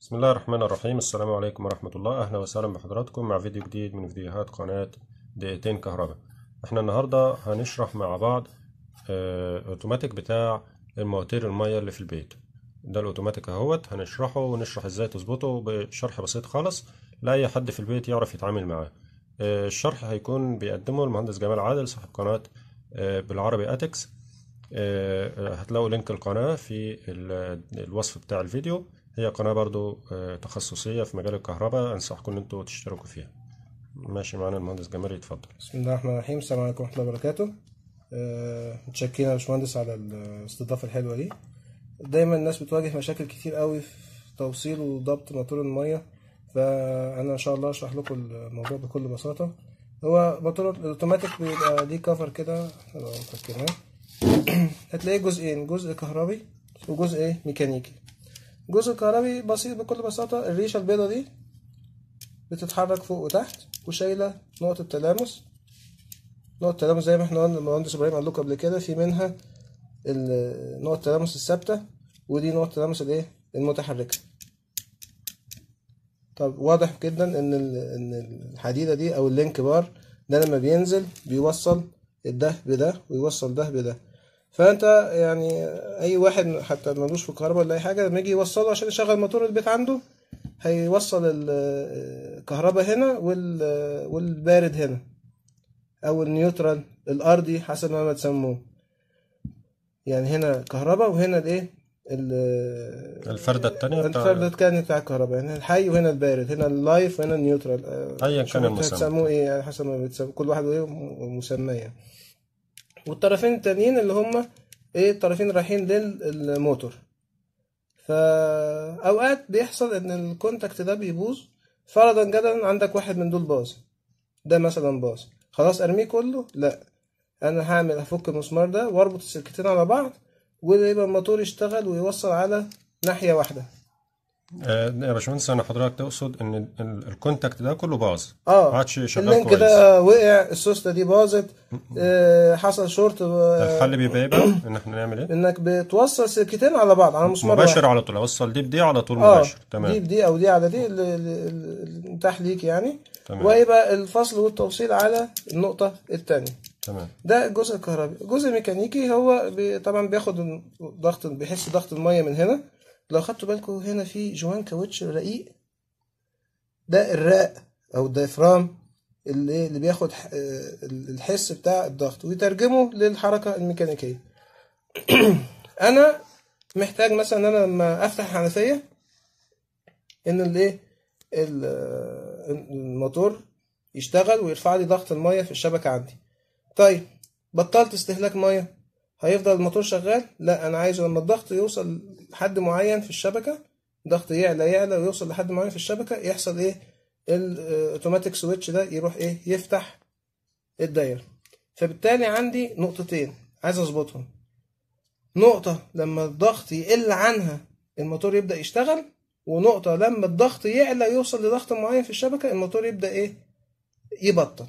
بسم الله الرحمن الرحيم السلام عليكم ورحمة الله أهلا وسهلا بحضراتكم مع فيديو جديد من فيديوهات قناة دقيقتين كهرباء احنا النهاردة هنشرح مع بعض آه، اوتوماتيك بتاع المواتير المية اللي في البيت ده الاوتوماتيك اهوت هنشرحه ونشرح ازاي تظبطه بشرح بسيط خالص لأي حد في البيت يعرف يتعامل معاه آه، الشرح هيكون بيقدمه المهندس جمال عادل صاحب قناة آه، بالعربي اتكس آه، هتلاقوا لينك القناة في ال- الوصف بتاع الفيديو هي قناة برضو آه، تخصصية في مجال الكهرباء أنصحكم إن انتوا تشتركوا فيها ماشي معانا المهندس جمال يتفضل بسم الله الرحمن الرحيم السلام عليكم ورحمة الله وبركاته آه، متشكرين يا باشمهندس على الاستضافة الحلوة دي دايما الناس بتواجه مشاكل كتير قوي في توصيل وضبط موتور المية فأنا إن شاء الله أشرح لكم الموضوع بكل بساطة هو موتور الأوتوماتيك بيبقى ليه كفر كده لو فكرناه هتلاقيه جزئين جزء كهربي وجزء إيه ميكانيكي الجزء الكهربي بسيط بكل بساطة الريشة البيضة دي بتتحرك فوق وتحت وشايلة نقطة تلامس نقطة تلامس زي ما احنا قلنا المهندس ابراهيم قال لكم قبل كده في منها ال- نقطة التلامس الثابتة ودي نقطة التلامس الايه المتحركة طب واضح جدا ان ال- ان الحديدة دي او اللينك بار ده لما بينزل بيوصل ده بده ويوصل ده بده فانت يعني اي واحد حتى ملوش في الكهرباء ولا اي حاجة لما يجي يوصله عشان يشغل موتور البيت عنده هيوصل ال- الكهرباء هنا وال- والبارد هنا او النيوترال الارضي حسب ما تسموه يعني هنا كهرباء وهنا الايه ال- الفردة التانية بتاع الفردة كانت بتاع الكهرباء يعني الحي وهنا البارد هنا اللايف وهنا النيوترال آه، أيا كان شوفوا المسمى. هتسموه ايه يعني حسب ما بتسموه كل واحد وايه مسماه يعني والطرفين التانيين اللي هما ايه الطرفين رايحين للموتور فاوقات بيحصل ان الكونتاكت ده بيبوظ فرضا جدلا عندك واحد من دول باظ ده مثلا باظ خلاص ارميه كله لا انا هعمل هفك المسمار ده واربط السلكتين على بعض ويبقى الموتور يشتغل ويوصل على ناحية واحدة آه، يا باشمهندس أنا حضرتك تقصد إن ال- ال- الكونتاكت ده كله باظ اه ما عادش شغال اللينك كويس ده وقع السوستة دي باظت آه حصل شورت آه، الحل بيبقى إيه بقى؟ إن إحنا نعمل إيه؟ انك بتوصل سلكتين على بعض على مسمار واحد مباشر على طول أوصل دي بدي على طول اه مباشر دي تمام بدي او دي على دي ال- ال- ال- المتاح ليك يعني تمام. ويبقى الفصل والتوصيل على النقطة التانية تمام ده الجزء الكهربي الجزء الميكانيكي هو بي طبعا بياخد ضغط بيحس ضغط المية من هنا لو خدتوا بالكم هنا في جوان كاوتش رقيق ده الراء او الدايفرام اللي اللي بياخد ح- آه، الحس بتاع الضغط ويترجمه للحركة الميكانيكية انا محتاج مثلا ان انا لما افتح الحنفية ان الايه ال- آه، الموتور يشتغل ويرفع لي ضغط المية في الشبكة عندي طيب بطلت استهلاك ميه هيفضل الموتور شغال لا انا عايزه لما الضغط يوصل لحد معين في الشبكه ضغط يعلى يعلى ويوصل لحد معين في الشبكه يحصل ايه الاوتوماتيك سويتش ده يروح ايه يفتح الدايره فبالتالي عندي نقطتين عايز اظبطهم نقطه لما الضغط يقل عنها الموتور يبدا يشتغل ونقطه لما الضغط يعلى يوصل لضغط معين في الشبكه الموتور يبدا ايه يبطل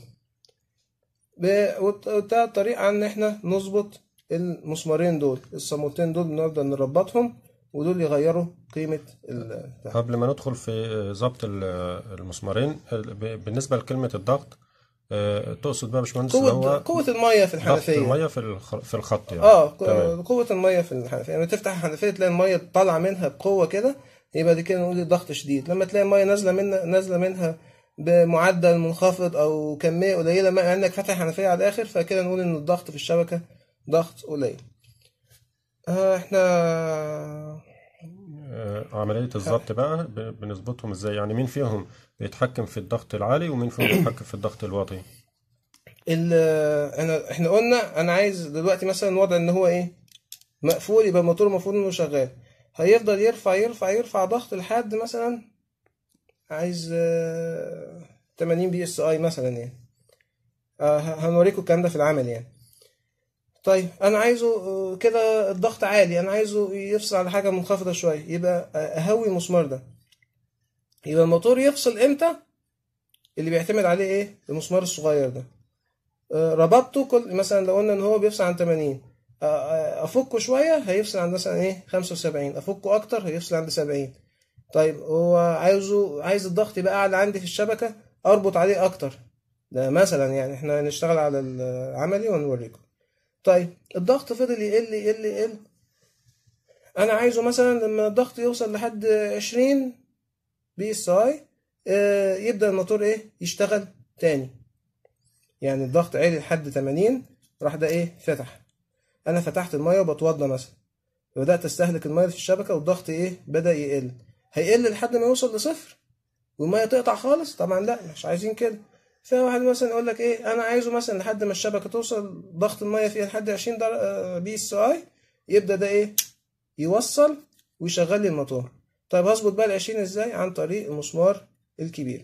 ب- وت- وده الطريقة ان احنا نظبط المسمارين دول الصامولتين دول نقدر نربطهم ودول يغيروا قيمة ال بتاع. قبل ما ندخل في ضبط ال- المسمارين ال- ب- بالنسبة لكلمة الضغط آه، تقصد بقى يا باشمهندس اللي قوة هو قوة المية في ضغط الحنفية المية في الخ- في الخط يعني اه ق- تمام قوة المية في الحنفية لما تفتح الحنفية تلاقي المية طالعة منها بقوة كده يبقى دي كده نقول ضغط شديد لما تلاقي المية نازلة منها نازلة منها بمعدل منخفض او كمية قليلة مع انك فاتح الحنفية على الاخر فكده نقول ان الضغط في الشبكة ضغط قليل آه احنا آه، عملية الضبط بقى ب- بنظبطهم ازاي يعني مين فيهم بيتحكم في الضغط العالي ومين فيهم بيتحكم في الضغط الواطي ال احنا احنا قلنا انا عايز دلوقتي مثلا وضع ان هو ايه مقفول يبقى الموتور المفروض انه شغال هيفضل يرفع يرفع يرفع ضغط لحد مثلا عايز آه، 80 بي اس اي مثلا يعني آه، ه- هنوريكم الكلام ده في العمل يعني طيب انا عايزه آه، كده الضغط عالي انا عايزه يفصل على حاجه منخفضه شويه يبقى آه، اهوي المسمار ده يبقى الموتور يفصل امتى اللي بيعتمد عليه ايه المسمار الصغير ده آه، ربطته كل مثلا لو قلنا ان هو بيفصل عن 80 آه، آه، افكه شويه هيفصل عند مثلا ايه 75 افكه اكتر هيفصل عند 70 طيب هو عايزه عايز الضغط يبقى اعلى عندي في الشبكه اربط عليه اكتر ده مثلا يعني احنا هنشتغل على العملي ونوريكم طيب الضغط فضل يقل يقل يقل انا عايزه مثلا لما الضغط يوصل لحد 20 بي اس اي يبدا الموتور ايه يشتغل تاني يعني الضغط عالي لحد 80 راح ده ايه فتح انا فتحت الميه وبتوضى مثلا بدات استهلك الميه في الشبكه والضغط ايه بدا يقل هيقل لحد ما يوصل لصفر والميه تقطع خالص طبعا لا مش عايزين كده فواحد مثلا يقول لك ايه انا عايزه مثلا لحد ما الشبكه توصل ضغط الميه فيها لحد 20 بي اس اي يبدا ده ايه يوصل ويشغل لي الموتور طيب هظبط بقى ال 20 ازاي عن طريق المسمار الكبير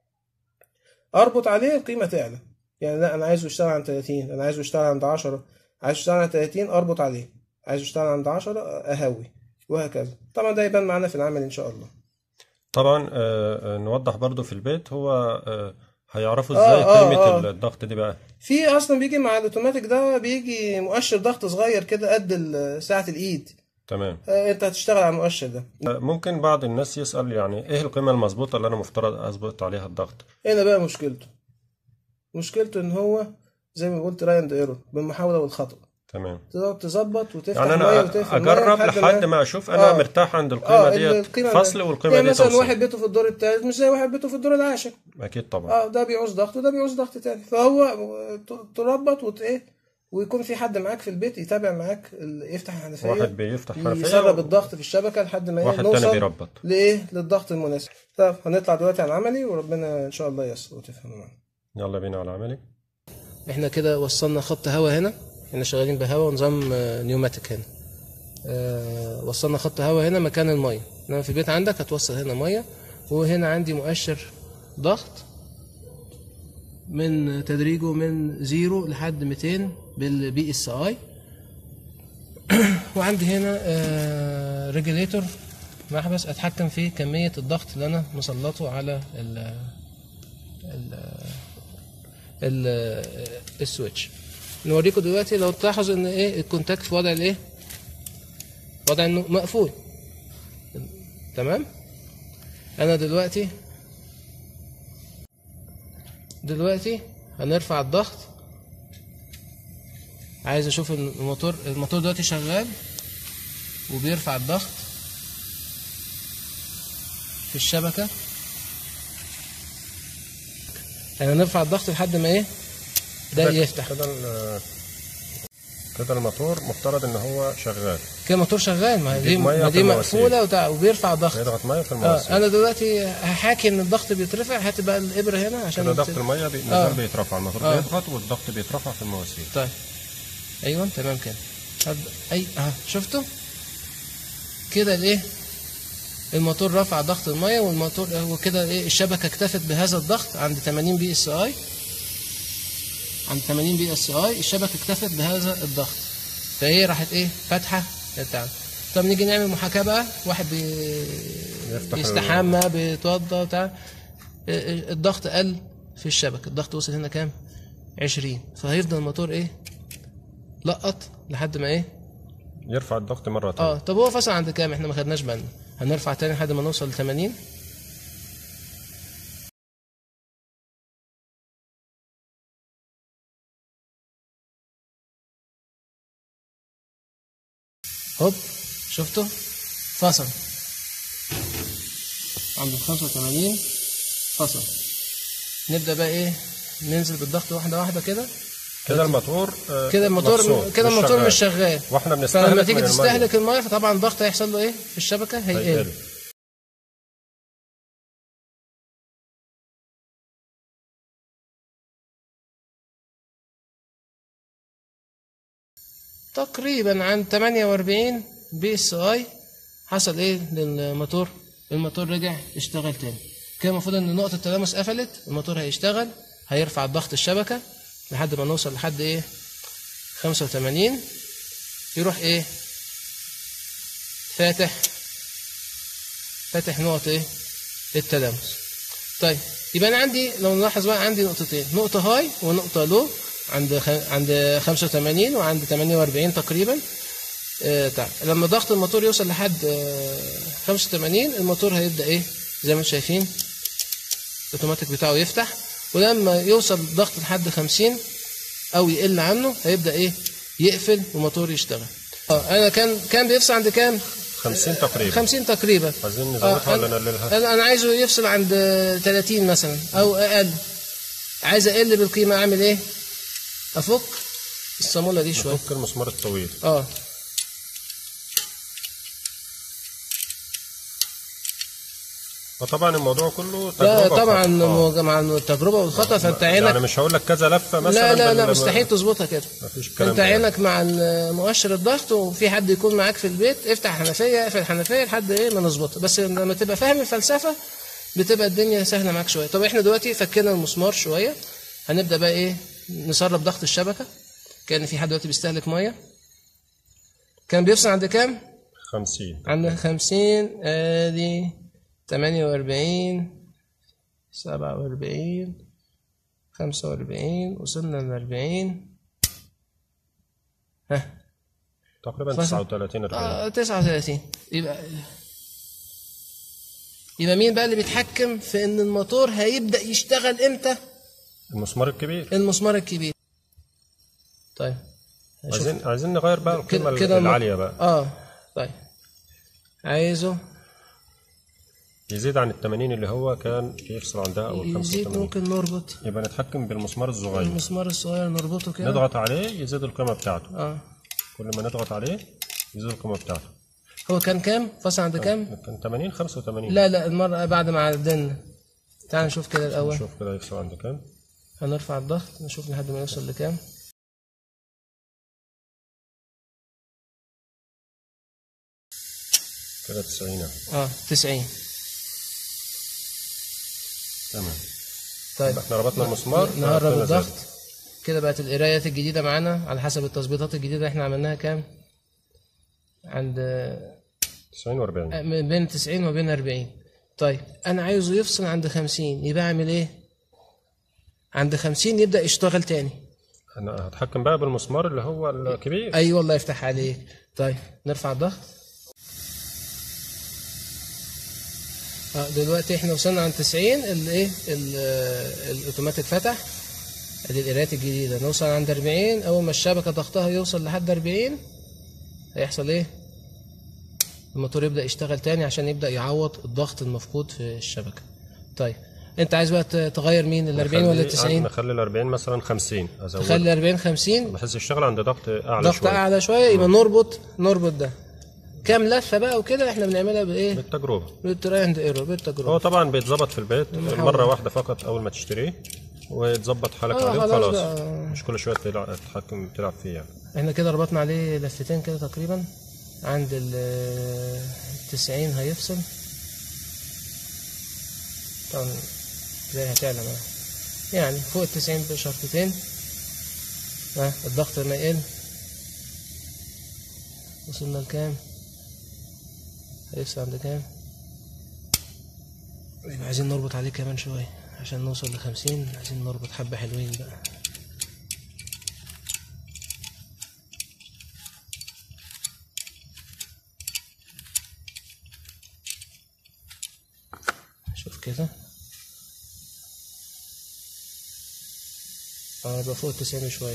اربط عليه القيمه تعلى يعني لا انا عايزه يشتغل عند 30 انا عايزه يشتغل عند 10 عايز يشتغل عند 30 اربط عليه عايز يشتغل عند 10 اهوي وهكذا طبعا ده يبان معانا في العمل ان شاء الله طبعا آه، آه، نوضح برضو في البيت هو آه، هيعرفوا آه، ازاي آه، قيمة آه. الضغط دي بقى في اصلا بيجي مع الاوتوماتيك ده بيجي مؤشر ضغط صغير كده قد ال- ساعه الايد تمام آه، انت هتشتغل على المؤشر ده آه، ممكن بعض الناس يسأل يعني ايه القيمة المظبوطة اللي انا مفترض اظبط عليها الضغط هنا بقى مشكلته مشكلته ان هو زي ما قلت راي اند ايرور بالمحاوله والخطا تمام تقدر تظبط وتفتح يعني ميه انا وتقفل ميه اجرب لحد ما اشوف انا آه. مرتاح عند القيمة اه ديت القيمه فصل والقيمة يعني دي مثلا توصل واحد بيته في الدور الثالث مش زي واحد بيته في الدور العاشر اكيد طبعا اه ده بيعوز ضغط وده بيعوز ضغط تاني فهو ت- تربط وت ايه ويكون في حد معاك في البيت يتابع معاك ال- يفتح الحنفيه واحد بيفتح حنفية يسرب الضغط في الشبكه لحد ما إيه واحد تاني نوصل بيربط لايه للضغط المناسب طب هنطلع دلوقتي على العملي وربنا ان شاء الله ييسر وتفهموا معانا يلا بينا على العملي احنا كده وصلنا خط هواء هنا احنا شغالين بهواء نظام آه، نيوماتيك هنا آه، وصلنا خط هواء هنا مكان الميه انما في البيت عندك هتوصل هنا ميه وهنا عندي مؤشر ضغط من تدريجه من زيرو لحد 200 بالبي اس اي وعندي هنا ريجوليتور محبس اتحكم في كميه الضغط اللي انا مسلطه على ال ال ال- السويتش نوريكم دلوقتي لو تلاحظ ان ايه الكونتاكت في وضع الايه وضع انه مقفول تمام انا دلوقتي دلوقتي هنرفع الضغط عايز اشوف الموتور الموتور دلوقتي شغال وبيرفع الضغط في الشبكه يعني نرفع الضغط لحد ما ايه ده يفتح كده ال- كده الموتور مفترض ان هو شغال كده الموتور شغال ما دي يجيب مية ما في دي المواسير. مقفوله وتع- وبيرفع ضغط هيضغط ميه في اه المواسير انا دلوقتي هحاكي ان الضغط بيترفع هات بقى الابره هنا عشان كده ضغط ت- الميه بي- آه. مازال بيترفع الموتور آه. بيضغط والضغط بيترفع في المواسير طيب ايوه تمام كده هات اي اه شفتوا كده الايه الموتور رفع ضغط الميه والموتور وكده ايه الشبكه اكتفت بهذا الضغط عند 80 بي اس اي عند 80 بي اس اي الشبكه اكتفت بهذا الضغط فايه راحت ايه فاتحه بتاع طب نيجي نعمل محاكاه بقى واحد بي... يفتح بيستحمى بيتوضى بتاع الضغط قل في الشبكه الضغط وصل هنا كام 20 فهيفضل الموتور ايه لقط لحد ما ايه يرفع الضغط مره اه تانية طب هو فصل عند كام احنا ما خدناش بالنا هنرفع تاني لحد ما نوصل ل 80 هوب شفتوا فصل عند ال 85 فصل نبدا بقى ايه ننزل بالضغط واحده واحده كده كده الموتور آه، كده الموتور مفصول، كده الموتور شغال. مش شغال واحنا بنستهلك فلما تيجي من المية. تستهلك الميه فطبعا الضغط هيحصل له ايه في الشبكه هيقل هيقل. تقريبا عند 48 بي اس اي حصل ايه للموتور الموتور رجع اشتغل تاني كده المفروض ان نقطه التلامس قفلت الموتور هيشتغل هيرفع ضغط الشبكه لحد ما نوصل لحد ايه 85 يروح ايه فاتح فاتح نقط ايه التلامس طيب يبقى انا عندي لو نلاحظ بقى عندي نقطتين نقطه هاي ونقطه لو عند خ... عند 85 وعند 48 تقريبا آه تعال. لما ضغط الموتور يوصل لحد آه 85 الموتور هيبدا ايه زي ما انتم شايفين الاوتوماتيك بتاعه يفتح ولما يوصل الضغط لحد 50 او يقل عنه هيبدا ايه يقفل والموتور يشتغل اه انا كان كان بيفصل عند كام 50 تقريبا 50 تقريبا عايزين آه، نزودها ولا أنا- نقللها انا انا عايزه يفصل عند 30 مثلا او اقل عايز اقل بالقيمه اعمل ايه افك الصاموله دي شويه نفك المسمار الطويل اه وطبعا الموضوع كله تجربة لا طبعا وخطأ. آه. مع التجربه والخطا فانت يعني عينك مش هقول لك كذا لفه مثلا لا لا لا بال- مستحيل تظبطها كده مفيش الكلام انت ده. عينك مع مؤشر الضغط وفي حد يكون معاك في البيت افتح حنفيه اقفل الحنفيه لحد ايه ما نظبطها بس لما تبقى فاهم الفلسفه بتبقى الدنيا سهله معاك شويه طب احنا دلوقتي فكينا المسمار شويه هنبدا بقى ايه نسرب ضغط الشبكه كان في حد دلوقتي بيستهلك ميه كان بيفصل عند كام 50 عند 50 ادي 48 47 45 وصلنا ل 40 ها تقريبا فاهم. 39 40 آه 39 يبقى يبقى مين بقى اللي بيتحكم في ان الموتور هيبدا يشتغل امتى المسمار الكبير المسمار الكبير طيب هشوف. عايزين عايزين نغير بقى القيمه كده كده الم- العاليه بقى اه طيب عايزه يزيد عن ال 80 اللي هو كان يفصل عندها او ال يزيد 85 ممكن نربط يبقى نتحكم بالمسمار الصغير المسمار الصغير نربطه كده نضغط عليه يزيد القيمه بتاعته اه كل ما نضغط عليه يزيد القيمه بتاعته هو كان كام فصل عند كام كان 80 85 لا لا المرة بعد ما عدلنا تعال نشوف كده الأول شوف كده يفصل عند كام هنرفع الضغط نشوف لحد ما يوصل لكام كده 90 اه 90 تمام طيب احنا ربطنا المسمار نهرب فعرفنا الضغط زاد. كده بقت القرايات الجديدة معانا على حسب التظبيطات الجديدة اللي احنا عملناها كام عند 90 و40 آه، من بين 90 وبين 40 طيب انا عايزه يفصل عند 50 يبقى اعمل ايه عند 50 يبدأ يشتغل تاني انا هتحكم بقى بالمسمار اللي هو الكبير اي والله يفتح عليك طيب نرفع الضغط اه دلوقتي احنا وصلنا عند 90 الايه الاوتوماتيك فتح ادي القرايات الجديده نوصل عند 40 اول ما الشبكه ضغطها يوصل لحد 40 هيحصل ايه الموتور يبدا يشتغل تاني عشان يبدا يعوض الضغط المفقود في الشبكه طيب انت عايز بقى ت- تغير مين ال 40 ولا ال 90 نخلي ال 40 مثلا 50 ازود تخلي 40 50 بحيث يشتغل عند ضغط اعلى ضغط شويه اعلى شويه يبقى نربط نربط ده كام لفه بقى وكده احنا بنعملها بايه بالتجربه بالتراي اند ايرور بالتجربه هو طبعا بيتظبط في البيت مره واحده فقط اول ما تشتريه وتظبط حالك آه، عليه خلاص وخلاص بقى. مش كل شويه تلعب تتحكم تلعب فيه يعني احنا كده ربطنا عليه لفتين كده تقريبا عند ال 90 هيفصل طبعا زي هتعلى معاه يعني فوق ال 90 بشرطتين ها الضغط ما يقل وصلنا لكام هيفصل عند كام يبقى عايزين نربط عليه كمان شوية عشان نوصل لخمسين عايزين نربط حبة حلوين بقى شوف كده اه يبقى فوق التسعين شوية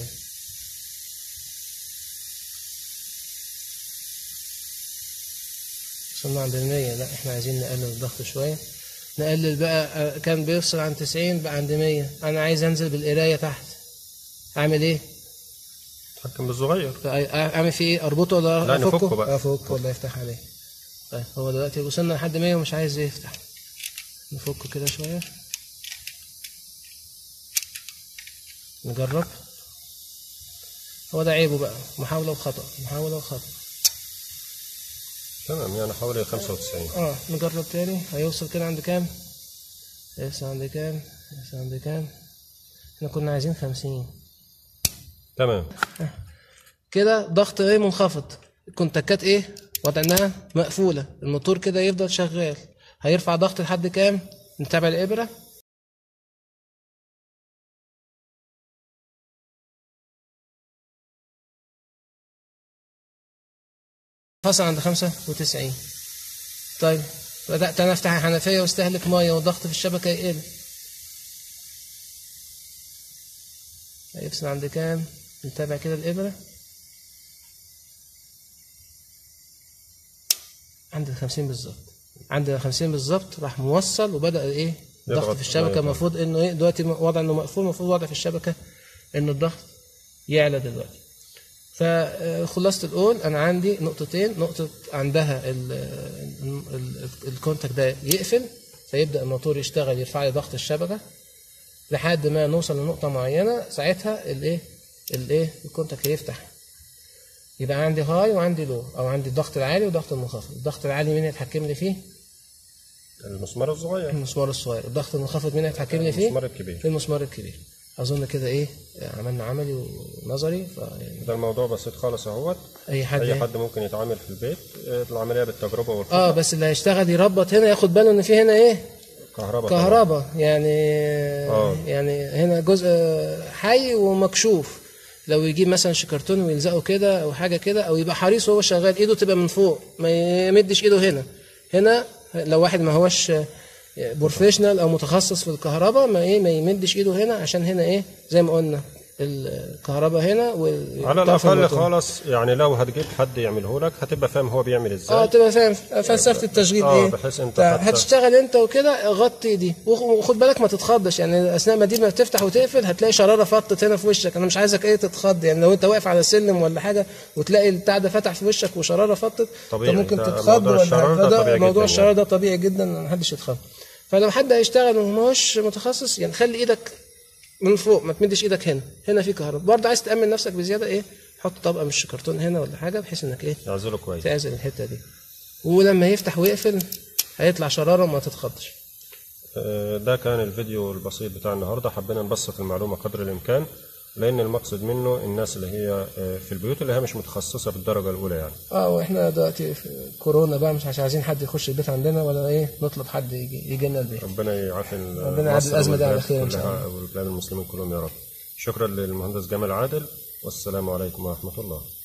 وصلنا عند المية لا احنا عايزين نقلل الضغط شوية نقلل بقى آه، كان بيفصل عن تسعين بقى عند مية انا عايز انزل بالقراية تحت اعمل ايه؟ تتحكم بالصغير اعمل فيه ايه؟ اربطه ولا لا، افكه؟ نفكه بقى. افكه ولا يفتح عليه طيب هو دلوقتي وصلنا لحد 100 ومش عايز يفتح نفكه كده شوية نجرب هو ده عيبه بقى محاولة وخطأ محاولة وخطأ تمام يعني حوالي 95 اه نجرب تاني هيوصل كده عند كام هيوصل عند كام هيوصل عند كام احنا كنا عايزين خمسين تمام كده ضغط ايه منخفض الكونتاكات ايه وضعناها مقفولة الموتور كده يفضل شغال هيرفع ضغط لحد كام نتابع الإبرة حصل عند 95 طيب بدأت أنا أفتح الحنفية واستهلك مية والضغط في الشبكة يقل هيفصل عند كام؟ نتابع كده الإبرة عند الخمسين بالظبط عند الخمسين بالظبط راح موصل وبدأ إيه؟ الضغط يضغط في الشبكة مية. المفروض إنه إيه دلوقتي وضع إنه مقفول المفروض وضع في الشبكة إنه الضغط يعلى دلوقتي فخلاصة القول أنا عندي نقطتين نقطة عندها ال- ال- ال- الكونتاكت ده يقفل فيبدأ الموتور يشتغل يرفع لي ضغط الشبكة لحد ما نوصل لنقطة معينة ساعتها الايه الايه الكونتاكت هيفتح يبقى عندي هاي وعندي لو او عندي الضغط العالي والضغط المنخفض الضغط العالي مين هيتحكم لي فيه المسمار الصغير المسمار الصغير الضغط المنخفض مين هيتحكم لي فيه المسمار الكبير في المسمار الكبير اظن كده ايه عملنا عملي ونظري فيعني ده الموضوع بسيط خالص اهوت اي حد اي حد ممكن يتعامل في البيت آه، العمليه بالتجربه والخبره اه بس اللي هيشتغل يربط هنا ياخد باله ان في هنا ايه كهرباء طبعاً. كهرباء يعني آه. يعني هنا جزء حي ومكشوف لو يجيب مثلا شكرتون ويلزقه كده او حاجه كده او يبقى حريص وهو شغال ايده تبقى من فوق ما يمدش ايده هنا هنا لو واحد ما هوش بروفيشنال او متخصص في الكهرباء ما ايه ما يمدش ايده هنا عشان هنا ايه زي ما قلنا الكهرباء هنا وال- على طرف الاقل الموتور. خالص يعني لو هتجيب حد يعمله لك هتبقى فاهم هو بيعمل ازاي اه تبقى فاهم فلسفه التشغيل آه، ايه بحيث أنت طيب، حتى- هتشتغل انت وكده غطي دي وخ- وخد بالك ما تتخضش يعني اثناء ما دي ما تفتح وتقفل هتلاقي شراره فطت هنا في وشك انا مش عايزك ايه تتخض يعني لو انت واقف على سلم ولا حاجه وتلاقي البتاع ده فتح في وشك وشراره فطت طبيعي، انت ممكن ده تتخض موضوع ولا الشرارة ده فده طبيعي موضوع جداً الشراره ده طبيعي جدا ما حدش يتخض فلو حد هيشتغل وما هوش متخصص يعني خلي ايدك من فوق ما تمدش ايدك هنا هنا في كهرباء برضه عايز تامن نفسك بزياده ايه حط طبقه من الشكرتون هنا ولا حاجه بحيث انك ايه يعزله كويس تعزل الحته دي ولما يفتح ويقفل هيطلع شراره وما تتخضش آه، ده كان الفيديو البسيط بتاع النهارده حبينا نبسط المعلومه قدر الامكان لان المقصد منه الناس اللي هي آه، في البيوت اللي هي مش متخصصه بالدرجه الاولى يعني اه واحنا دلوقتي في كورونا بقى مش عايزين حد يخش البيت عندنا ولا ايه نطلب حد يجي يجي لنا البيت ربنا يعافي ربنا يعدي الأزمة دي على خير إن شاء كلها والبلاد المسلمين كلهم يا رب شكرا للمهندس جمال عادل والسلام عليكم ورحمه الله